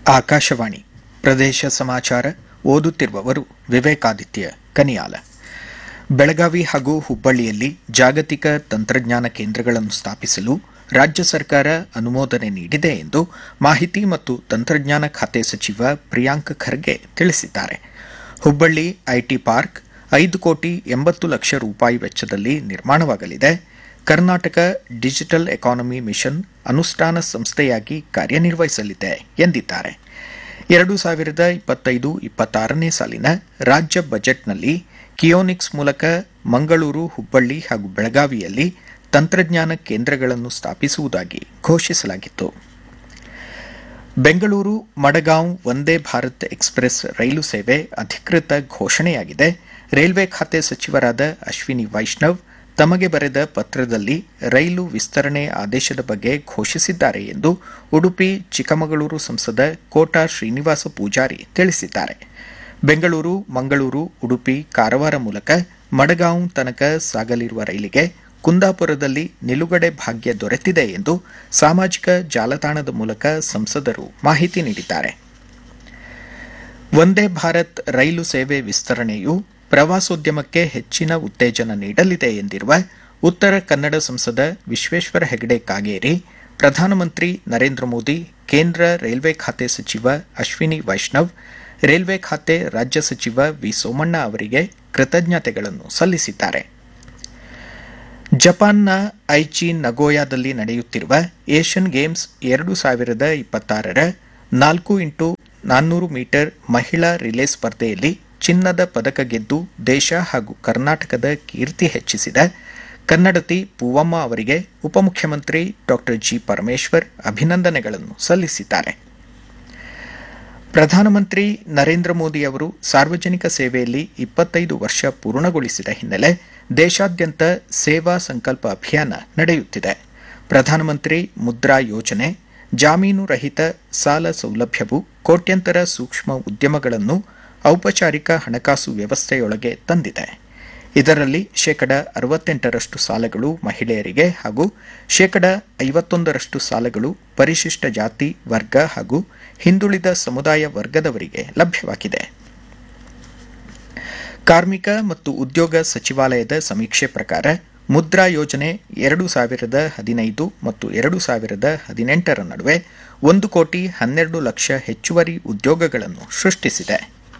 ಆಕಾಶವಾಣಿ ಪ್ರದೇಶ ಸಮಾಚಾರ ಓದುತ್ತಿರುವವರು ವಿವೇಕಾದಿತ್ಯ ಕನಿಯಾಲ ಬೆಳಗಾವಿ ಹಾಗೂ ಹುಬ್ಬಳ್ಳಿಯಲ್ಲಿ ಜಾಗತಿಕ ತಂತ್ರಜ್ಞಾನ ಕೇಂದ್ರಗಳನ್ನು ಸ್ಥಾಪಿಸಲು ರಾಜ್ಯ ಸರ್ಕಾರ ಅನುಮೋದನೆ ನೀಡಿದೆ ಎಂದು ಮಾಹಿತಿ ಮತ್ತು ತಂತ್ರಜ್ಞಾನ ಖಾತೆ ಸಚಿವ ಪ್ರಿಯಾಂಕ್ ಖರ್ಗೆ ತಿಳಿಸಿದ್ದಾರೆ ಹುಬ್ಬಳ್ಳಿ ಐಟಿ ಪಾರ್ಕ್ ಐದು ಕೋಟಿ ಎಂಬತ್ತು ಲಕ್ಷ ರೂಪಾಯಿ ವೆಚ್ಚದಲ್ಲಿ ನಿರ್ಮಾಣವಾಗಲಿದೆ ಕರ್ನಾಟಕ ಡಿಜಿಟಲ್ ಎಕಾನಮಿ ಮಿಷನ್ ಅನುಷ್ಠಾನ ಸಂಸ್ಥೆಯಾಗಿ ಕಾರ್ಯನಿರ್ವಹಿಸಲಿದೆ ಎಂದಿದ್ದಾರೆ ಎರಡು ಸಾವಿರದ ಇಪ್ಪತ್ತೈದು ಇಪ್ಪತ್ತಾರನೇ ಸಾಲಿನ ರಾಜ್ಯ ಬಜೆಟ್ನಲ್ಲಿ ಕಿಯೋನಿಕ್ಸ್ ಮೂಲಕ ಮಂಗಳೂರು ಹುಬ್ಬಳ್ಳಿ ಹಾಗೂ ಬೆಳಗಾವಿಯಲ್ಲಿ ತಂತ್ರಜ್ಞಾನ ಕೇಂದ್ರಗಳನ್ನು ಸ್ಥಾಪಿಸುವುದಾಗಿ ಘೋಷಿಸಲಾಗಿತ್ತು ಬೆಂಗಳೂರು ಮಡಗಾಂವ್ ವಂದೇ ಭಾರತ್ ಎಕ್ಸ್ಪ್ರೆಸ್ ರೈಲು ಸೇವೆ ಅಧಿಕೃತ ಘೋಷಣೆಯಾಗಿದೆ ರೈಲ್ವೆ ಖಾತೆ ಸಚಿವರಾದ ಅಶ್ವಿನಿ ವೈಷ್ಣವ್ ತಮಗೆ ಬರೆದ ಪತ್ರದಲ್ಲಿ ರೈಲು ವಿಸ್ತರಣೆ ಆದೇಶದ ಬಗ್ಗೆ ಘೋಷಿಸಿದ್ದಾರೆ ಎಂದು ಉಡುಪಿ ಚಿಕ್ಕಮಗಳೂರು ಸಂಸದ ಕೋಟಾ ಶ್ರೀನಿವಾಸ ಪೂಜಾರಿ ತಿಳಿಸಿದ್ದಾರೆ ಬೆಂಗಳೂರು ಮಂಗಳೂರು ಉಡುಪಿ ಕಾರವಾರ ಮೂಲಕ ಮಡಗಾಂವ್ ತನಕ ಸಾಗಲಿರುವ ರೈಲಿಗೆ ಕುಂದಾಪುರದಲ್ಲಿ ನಿಲುಗಡೆ ಭಾಗ್ಯ ದೊರೆತಿದೆ ಎಂದು ಸಾಮಾಜಿಕ ಜಾಲತಾಣದ ಮೂಲಕ ಸಂಸದರು ಮಾಹಿತಿ ನೀಡಿದ್ದಾರೆ ವಂದೇ ಭಾರತ್ ರೈಲು ಸೇವೆ ವಿಸ್ತರಣೆಯು ಪ್ರವಾಸೋದ್ಯಮಕ್ಕೆ ಹೆಚ್ಚಿನ ಉತ್ತೇಜನ ನೀಡಲಿದೆ ಎಂದಿರುವ ಉತ್ತರ ಕನ್ನಡ ಸಂಸದ ವಿಶ್ವೇಶ್ವರ ಹೆಗಡೆ ಕಾಗೇರಿ ಪ್ರಧಾನಮಂತ್ರಿ ನರೇಂದ್ರ ಮೋದಿ ಕೇಂದ್ರ ರೈಲ್ವೆ ಖಾತೆ ಸಚಿವ ಅಶ್ವಿನಿ ವೈಷ್ಣವ್ ರೈಲ್ವೆ ಖಾತೆ ರಾಜ್ಯ ಸಚಿವ ವಿ ಸೋಮಣ್ಣ ಅವರಿಗೆ ಕೃತಜ್ಞತೆಗಳನ್ನು ಸಲ್ಲಿಸಿದ್ದಾರೆ ಜಪಾನ್ನ ಐಚಿ ನಗೋಯಾದಲ್ಲಿ ನಡೆಯುತ್ತಿರುವ ಏಷ್ಯನ್ ಗೇಮ್ಸ್ ಎರಡು ಸಾವಿರದ ಇಪ್ಪತ್ತಾರರ ನಾಲ್ಕು ಇಂಟು ನಾನ್ನೂರು ಮೀಟರ್ ಮಹಿಳಾ ರಿಲೇ ಸ್ಪರ್ಧೆಯಲ್ಲಿ ಚಿನ್ನದ ಪದಕ ಗೆದ್ದು ದೇಶ ಹಾಗೂ ಕರ್ನಾಟಕದ ಕೀರ್ತಿ ಹೆಚ್ಚಿಸಿದ ಕನ್ನಡತಿ ಪೂವಮ್ಮ ಅವರಿಗೆ ಉಪಮುಖ್ಯಮಂತ್ರಿ ಡಾ ಜಿ ಪರಮೇಶ್ವರ್ ಅಭಿನಂದನೆಗಳನ್ನು ಸಲ್ಲಿಸಿದ್ದಾರೆ ಪ್ರಧಾನಮಂತ್ರಿ ನರೇಂದ್ರ ಮೋದಿ ಅವರು ಸಾರ್ವಜನಿಕ ಸೇವೆಯಲ್ಲಿ ಇಪ್ಪತ್ತೈದು ವರ್ಷ ಪೂರ್ಣಗೊಳಿಸಿದ ಹಿನ್ನೆಲೆ ದೇಶಾದ್ಯಂತ ಸೇವಾ ಸಂಕಲ್ಪ ಅಭಿಯಾನ ನಡೆಯುತ್ತಿದೆ ಪ್ರಧಾನಮಂತ್ರಿ ಮುದ್ರಾ ಯೋಜನೆ ಜಾಮೀನು ರಹಿತ ಸಾಲ ಸೌಲಭ್ಯವು ಕೋಟ್ಯಂತರ ಸೂಕ್ಷ್ಮ ಉದ್ಯಮಗಳನ್ನು ಔಪಚಾರಿಕ ಹಣಕಾಸು ವ್ಯವಸ್ಥೆಯೊಳಗೆ ತಂದಿದೆ ಇದರಲ್ಲಿ ಶೇಕಡ ಅರವತ್ತೆಂಟರಷ್ಟು ಸಾಲಗಳು ಮಹಿಳೆಯರಿಗೆ ಹಾಗೂ ಶೇಕಡ ಐವತ್ತೊಂದರಷ್ಟು ಸಾಲಗಳು ಪರಿಶಿಷ್ಟ ಜಾತಿ ವರ್ಗ ಹಾಗೂ ಹಿಂದುಳಿದ ಸಮುದಾಯ ವರ್ಗದವರಿಗೆ ಲಭ್ಯವಾಗಿದೆ ಕಾರ್ಮಿಕ ಮತ್ತು ಉದ್ಯೋಗ ಸಚಿವಾಲಯದ ಸಮೀಕ್ಷೆ ಪ್ರಕಾರ ಮುದ್ರಾ ಯೋಜನೆ ಎರಡು ಸಾವಿರದ ಹದಿನೈದು ಮತ್ತು ಎರಡು ಸಾವಿರದ ಹದಿನೆಂಟರ ನಡುವೆ ಒಂದು ಕೋಟಿ ಹನ್ನೆರಡು ಲಕ್ಷ ಹೆಚ್ಚುವರಿ ಉದ್ಯೋಗಗಳನ್ನು ಸೃಷ್ಟಿಸಿದೆ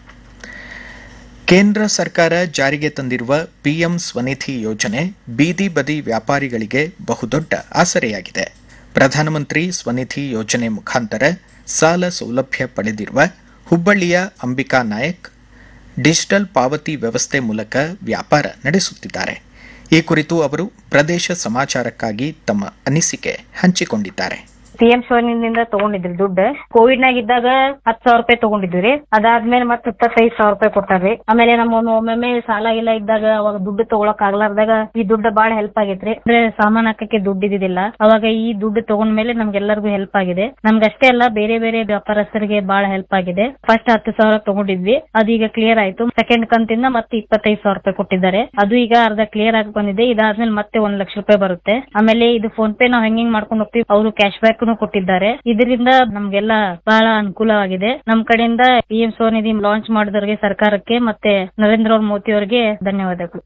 ಕೇಂದ್ರ ಸರ್ಕಾರ ಜಾರಿಗೆ ತಂದಿರುವ ಪಿಎಂ ಸ್ವನಿಧಿ ಯೋಜನೆ ಬೀದಿ ಬದಿ ವ್ಯಾಪಾರಿಗಳಿಗೆ ಬಹುದೊಡ್ಡ ಆಸರೆಯಾಗಿದೆ ಪ್ರಧಾನಮಂತ್ರಿ ಸ್ವನಿಧಿ ಯೋಜನೆ ಮುಖಾಂತರ ಸಾಲ ಸೌಲಭ್ಯ ಪಡೆದಿರುವ ಹುಬ್ಬಳ್ಳಿಯ ಅಂಬಿಕಾ ನಾಯಕ್ ಡಿಜಿಟಲ್ ಪಾವತಿ ವ್ಯವಸ್ಥೆ ಮೂಲಕ ವ್ಯಾಪಾರ ನಡೆಸುತ್ತಿದ್ದಾರೆ ಈ ಕುರಿತು ಅವರು ಪ್ರದೇಶ ಸಮಾಚಾರಕ್ಕಾಗಿ ತಮ್ಮ ಅನಿಸಿಕೆ ಹಂಚಿಕೊಂಡಿದ್ದಾರೆ ಸಿಎಂ ನಿಂದ ತಗೊಂಡಿದ್ರಿ ದುಡ್ಡು ಕೋವಿಡ್ ನಾಗ ಇದ್ದಾಗ ಹತ್ ಸಾವಿರ ರೂಪಾಯಿ ತಗೊಂಡಿದ್ವಿ ಅದಾದ್ಮೇಲೆ ಮತ್ತೆ ಇಪ್ಪತ್ತೈದು ಸಾವಿರ ರೂಪಾಯಿ ಕೊಟ್ಟಾರ್ರಿ ಆಮೇಲೆ ನಮ್ಮ ಒಮ್ಮೊಮ್ಮೆ ಸಾಲ ಇಲ್ಲ ಇದ್ದಾಗ ಅವಾಗ ದುಡ್ಡು ತಗೊಳಕ್ ಆಗ್ಲಾರ್ದಾಗ ಈ ದುಡ್ಡು ಬಾಳ ಹೆಲ್ಪ್ ಆಗೈತ್ರಿ ಅಂದ್ರೆ ಸಾಮಾನ್ ಹಾಕಕ್ಕೆ ದುಡ್ಡು ಇದ್ದಿದ್ದಿಲ್ಲ ಅವಾಗ ಈ ದುಡ್ಡು ತಗೊಂಡ್ಮೇಲೆ ನಮ್ಗೆಲ್ಲರಿಗೂ ಹೆಲ್ಪ್ ಆಗಿದೆ ನಮ್ಗಷ್ಟೇ ಅಲ್ಲ ಬೇರೆ ಬೇರೆ ವ್ಯಾಪಾರಸ್ಥರಿಗೆ ಬಾಳ ಹೆಲ್ಪ್ ಆಗಿದೆ ಫಸ್ಟ್ ಹತ್ತು ಸಾವಿರ ತಗೊಂಡಿದ್ವಿ ಅದು ಈಗ ಕ್ಲಿಯರ್ ಆಯ್ತು ಸೆಕೆಂಡ್ ಕಂತಿಂದ ಮತ್ತೆ ಇಪ್ಪತ್ತೈದು ಸಾವಿರ ರೂಪಾಯಿ ಕೊಟ್ಟಿದ್ದಾರೆ ಅದು ಈಗ ಅರ್ಧ ಕ್ಲಿಯರ್ ಆಗಿ ಬಂದಿದೆ ಇದಾದ್ಮೇಲೆ ಮತ್ತೆ ಒಂದ್ ಲಕ್ಷ ರೂಪಾಯಿ ಬರುತ್ತೆ ಆಮೇಲೆ ಇದು ಫೋನ್ ಪೇ ನಾವು ಹೆಂಗ್ ಮಾಡ್ಕೊಂಡು ಹೋಗ್ತೀವಿ ಅವರು ಕ್ಯಾಶ್ ಬ್ಯಾಕ್ ಕೊಟ್ಟಿದ್ದಾರೆ ಇದರಿಂದ ನಮ್ಗೆಲ್ಲ ಬಹಳ ಅನುಕೂಲವಾಗಿದೆ ನಮ್ ಕಡೆಯಿಂದ ಪಿಎಂ ಸ್ವನಿಧಿ ಲಾಂಚ್ ಮಾಡಿದವರಿಗೆ ಸರ್ಕಾರಕ್ಕೆ ಮತ್ತೆ ನರೇಂದ್ರ ಮೋದಿ ಅವರಿಗೆ ಧನ್ಯವಾದಗಳು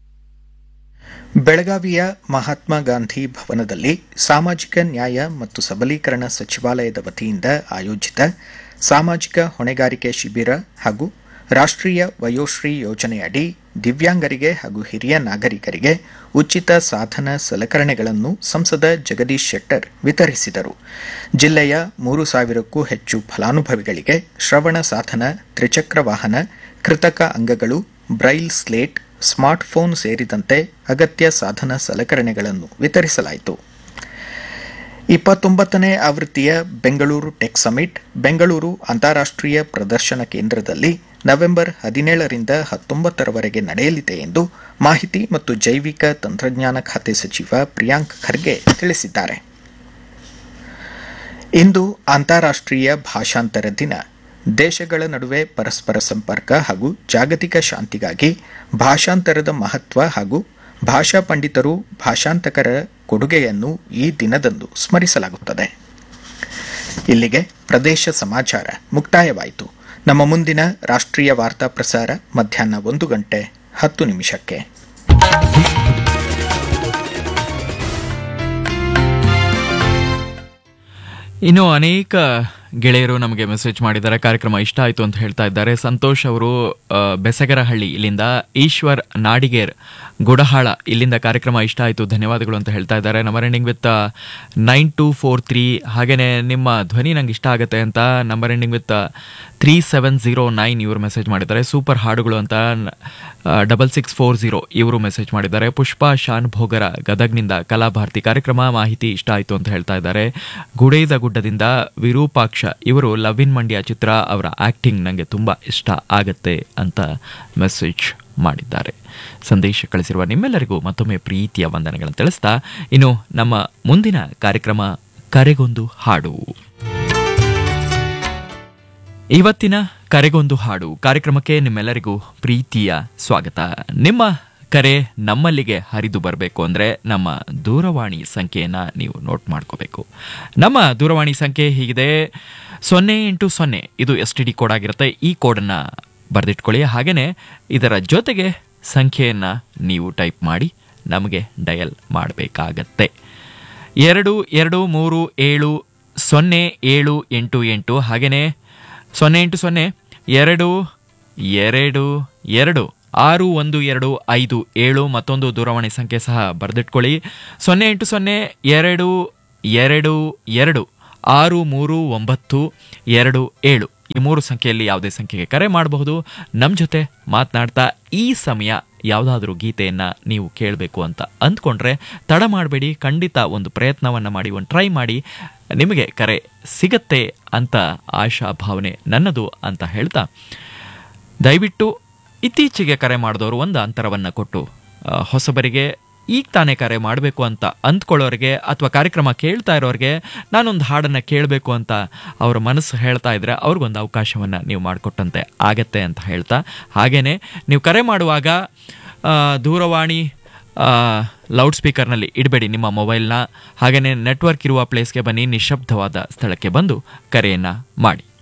ಬೆಳಗಾವಿಯ ಮಹಾತ್ಮ ಗಾಂಧಿ ಭವನದಲ್ಲಿ ಸಾಮಾಜಿಕ ನ್ಯಾಯ ಮತ್ತು ಸಬಲೀಕರಣ ಸಚಿವಾಲಯದ ವತಿಯಿಂದ ಆಯೋಜಿತ ಸಾಮಾಜಿಕ ಹೊಣೆಗಾರಿಕೆ ಶಿಬಿರ ಹಾಗೂ ರಾಷ್ಟ್ರೀಯ ವಯೋಶ್ರೀ ಯೋಜನೆಯಡಿ ದಿವ್ಯಾಂಗರಿಗೆ ಹಾಗೂ ಹಿರಿಯ ನಾಗರಿಕರಿಗೆ ಉಚಿತ ಸಾಧನ ಸಲಕರಣೆಗಳನ್ನು ಸಂಸದ ಜಗದೀಶ್ ಶೆಟ್ಟರ್ ವಿತರಿಸಿದರು ಜಿಲ್ಲೆಯ ಮೂರು ಸಾವಿರಕ್ಕೂ ಹೆಚ್ಚು ಫಲಾನುಭವಿಗಳಿಗೆ ಶ್ರವಣ ಸಾಧನ ತ್ರಿಚಕ್ರ ವಾಹನ ಕೃತಕ ಅಂಗಗಳು ಬ್ರೈಲ್ ಸ್ಲೇಟ್ ಸ್ಮಾರ್ಟ್ಫೋನ್ ಸೇರಿದಂತೆ ಅಗತ್ಯ ಸಾಧನ ಸಲಕರಣೆಗಳನ್ನು ವಿತರಿಸಲಾಯಿತು ಇಪ್ಪತ್ತೊಂಬತ್ತನೇ ಆವೃತ್ತಿಯ ಬೆಂಗಳೂರು ಟೆಕ್ ಸಮಿಟ್ ಬೆಂಗಳೂರು ಅಂತಾರಾಷ್ಟೀಯ ಪ್ರದರ್ಶನ ಕೇಂದ್ರದಲ್ಲಿ ನವೆಂಬರ್ ಹದಿನೇಳರಿಂದ ಹತ್ತೊಂಬತ್ತರವರೆಗೆ ನಡೆಯಲಿದೆ ಎಂದು ಮಾಹಿತಿ ಮತ್ತು ಜೈವಿಕ ತಂತ್ರಜ್ಞಾನ ಖಾತೆ ಸಚಿವ ಪ್ರಿಯಾಂಕ್ ಖರ್ಗೆ ತಿಳಿಸಿದ್ದಾರೆ ಇಂದು ಅಂತಾರಾಷ್ಟೀಯ ಭಾಷಾಂತರ ದಿನ ದೇಶಗಳ ನಡುವೆ ಪರಸ್ಪರ ಸಂಪರ್ಕ ಹಾಗೂ ಜಾಗತಿಕ ಶಾಂತಿಗಾಗಿ ಭಾಷಾಂತರದ ಮಹತ್ವ ಹಾಗೂ ಭಾಷಾ ಪಂಡಿತರು ಭಾಷಾಂತಕರ ಕೊಡುಗೆಯನ್ನು ಈ ದಿನದಂದು ಸ್ಮರಿಸಲಾಗುತ್ತದೆ ಇಲ್ಲಿಗೆ ಪ್ರದೇಶ ಸಮಾಚಾರ ಮುಕ್ತಾಯವಾಯಿತು ನಮ್ಮ ಮುಂದಿನ ರಾಷ್ಟ್ರೀಯ ವಾರ್ತಾ ಪ್ರಸಾರ ಮಧ್ಯಾಹ್ನ ಒಂದು ಗಂಟೆ ಹತ್ತು ನಿಮಿಷಕ್ಕೆ ಇನ್ನು ಅನೇಕ ಗೆಳೆಯರು ನಮಗೆ ಮೆಸೇಜ್ ಮಾಡಿದ್ದಾರೆ ಕಾರ್ಯಕ್ರಮ ಇಷ್ಟ ಆಯಿತು ಅಂತ ಹೇಳ್ತಾ ಇದ್ದಾರೆ ಸಂತೋಷ್ ಅವರು ಆ, ಬೆಸಗರಹಳ್ಳಿ ಇಲ್ಲಿಂದ ಈಶ್ವರ್ ನಾಡಿಗೇರ್ ಗುಡಹಾಳ ಇಲ್ಲಿಂದ ಕಾರ್ಯಕ್ರಮ ಇಷ್ಟ ಆಯಿತು ಧನ್ಯವಾದಗಳು ಅಂತ ಹೇಳ್ತಾ ಇದ್ದಾರೆ number ending with nine two four three ಹಾಗೆಯೇ ನಿಮ್ಮ ಧ್ವನಿ ನಂಗೆ ಇಷ್ಟ ಆಗುತ್ತೆ ಅಂತ number ending with three seven zero nine ಇವರು ಮೆಸೇಜ್ ಮಾಡಿದ್ದಾರೆ ಸೂಪರ್ ಹಾಡುಗಳು ಅಂತ ಡಬಲ್ ಸಿಕ್ಸ್ ಫೋರ್ ಜೀರೋ ಇವರು ಮೆಸೇಜ್ ಮಾಡಿದ್ದಾರೆ ಪುಷ್ಪಾ ಶಾನ್ ಭೋಗರ ಗದಗ್ನಿಂದ ಕಲಾಭಾರತಿ ಕಾರ್ಯಕ್ರಮ ಮಾಹಿತಿ ಇಷ್ಟ ಆಯಿತು ಅಂತ ಹೇಳ್ತಾ ಇದ್ದಾರೆ ಗುಡೇದ ಗುಡ್ಡದಿಂದ ವಿರೂಪಾಕ್ಷ ಇವರು ಲವ್ ಇನ್ ಮಂಡ್ಯ ಚಿತ್ರ ಅವರ ಆಕ್ಟಿಂಗ್ ನನಗೆ ತುಂಬಾ ಇಷ್ಟ ಆಗತ್ತೆ ಅಂತ ಮೆಸೇಜ್ ಮಾಡಿದ್ದಾರೆ ಸಂದೇಶ ಕಳಿಸಿರುವ ನಿಮ್ಮೆಲ್ಲರಿಗೂ ಮತ್ತೊಮ್ಮೆ ಪ್ರೀತಿಯ ವಂದನೆಗಳನ್ನು ತಿಳಿಸ್ತಾ ಇನ್ನು ನಮ್ಮ ಮುಂದಿನ ಕಾರ್ಯಕ್ರಮ ಕರೆಗೊಂದು ಹಾಡು ಇವತ್ತಿನ ಕರೆಗೊಂದು ಹಾಡು ಕಾರ್ಯಕ್ರಮಕ್ಕೆ ನಿಮ್ಮೆಲ್ಲರಿಗೂ ಪ್ರೀತಿಯ ಸ್ವಾಗತ ನಿಮ್ಮ ಕರೆ ನಮ್ಮಲ್ಲಿಗೆ ಹರಿದು ಬರಬೇಕು ಅಂದರೆ ನಮ್ಮ ದೂರವಾಣಿ ಸಂಖ್ಯೆಯನ್ನು ನೀವು ನೋಟ್ ಮಾಡ್ಕೋಬೇಕು ನಮ್ಮ ದೂರವಾಣಿ ಸಂಖ್ಯೆ ಹೀಗಿದೆ ಸೊನ್ನೆ ಎಂಟು ಸೊನ್ನೆ ಇದು ಎಸ್ ಟಿ ಡಿ ಕೋಡ್ ಆಗಿರುತ್ತೆ ಈ ಕೋಡನ್ನು ಬರೆದಿಟ್ಕೊಳ್ಳಿ ಹಾಗೆಯೇ ಇದರ ಜೊತೆಗೆ ಸಂಖ್ಯೆಯನ್ನು ನೀವು ಟೈಪ್ ಮಾಡಿ ನಮಗೆ ಡಯಲ್ ಮಾಡಬೇಕಾಗತ್ತೆ ಎರಡು ಎರಡು ಮೂರು ಏಳು ಸೊನ್ನೆ ಏಳು ಎಂಟು ಎಂಟು ಹಾಗೆಯೇ ಸೊನ್ನೆ ಎಂಟು ಸೊನ್ನೆ ಎರಡು ಎರಡು ಎರಡು ಆರು ಒಂದು ಎರಡು ಐದು ಏಳು ಮತ್ತೊಂದು ದೂರವಾಣಿ ಸಂಖ್ಯೆ ಸಹ ಬರೆದಿಟ್ಕೊಳ್ಳಿ ಸೊನ್ನೆ ಎಂಟು ಸೊನ್ನೆ ಎರಡು ಎರಡು ಎರಡು ಆರು ಮೂರು ಒಂಬತ್ತು ಎರಡು ಏಳು ಈ ಮೂರು ಸಂಖ್ಯೆಯಲ್ಲಿ ಯಾವುದೇ ಸಂಖ್ಯೆಗೆ ಕರೆ ಮಾಡಬಹುದು ನಮ್ಮ ಜೊತೆ ಮಾತನಾಡ್ತಾ ಈ ಸಮಯ ಯಾವುದಾದ್ರೂ ಗೀತೆಯನ್ನು ನೀವು ಕೇಳಬೇಕು ಅಂತ ಅಂದ್ಕೊಂಡ್ರೆ ತಡ ಮಾಡಬೇಡಿ ಖಂಡಿತ ಒಂದು ಪ್ರಯತ್ನವನ್ನು ಮಾಡಿ ಒಂದು ಟ್ರೈ ಮಾಡಿ ನಿಮಗೆ ಕರೆ ಸಿಗತ್ತೆ ಅಂತ ಆಶಾ ಭಾವನೆ ನನ್ನದು ಅಂತ ಹೇಳ್ತಾ ದಯವಿಟ್ಟು ಇತ್ತೀಚೆಗೆ ಕರೆ ಮಾಡಿದವರು ಒಂದು ಅಂತರವನ್ನು ಕೊಟ್ಟು ಆ, ಹೊಸಬರಿಗೆ ಈಗ ತಾನೇ ಕರೆ ಮಾಡಬೇಕು ಅಂತ ಅಂದ್ಕೊಳ್ಳೋರಿಗೆ ಅಥವಾ ಕಾರ್ಯಕ್ರಮ ಕೇಳ್ತಾ ಇರೋರಿಗೆ ನಾನೊಂದು ಹಾಡನ್ನು ಕೇಳಬೇಕು ಅಂತ ಅವರ ಮನಸ್ಸು ಹೇಳ್ತಾ ಇದ್ರೆ ಅವ್ರಿಗೊಂದು ಅವಕಾಶವನ್ನು ನೀವು ಮಾಡಿಕೊಟ್ಟಂತೆ ಆಗತ್ತೆ ಅಂತ ಹೇಳ್ತಾ ಹಾಗೆಯೇ ನೀವು ಕರೆ ಮಾಡುವಾಗ ಆ, ದೂರವಾಣಿ ಲೌಡ್ ಸ್ಪೀಕರ್ನಲ್ಲಿ ಇಡಬೇಡಿ ನಿಮ್ಮ ಮೊಬೈಲ್ನ ಹಾಗೆಯೇ ನೆಟ್ವರ್ಕ್ ಇರುವ ಪ್ಲೇಸ್ಗೆ ಬನ್ನಿ ನಿಶಬ್ದವಾದ ಸ್ಥಳಕ್ಕೆ ಬಂದು ಕರೆಯನ್ನು ಮಾಡಿ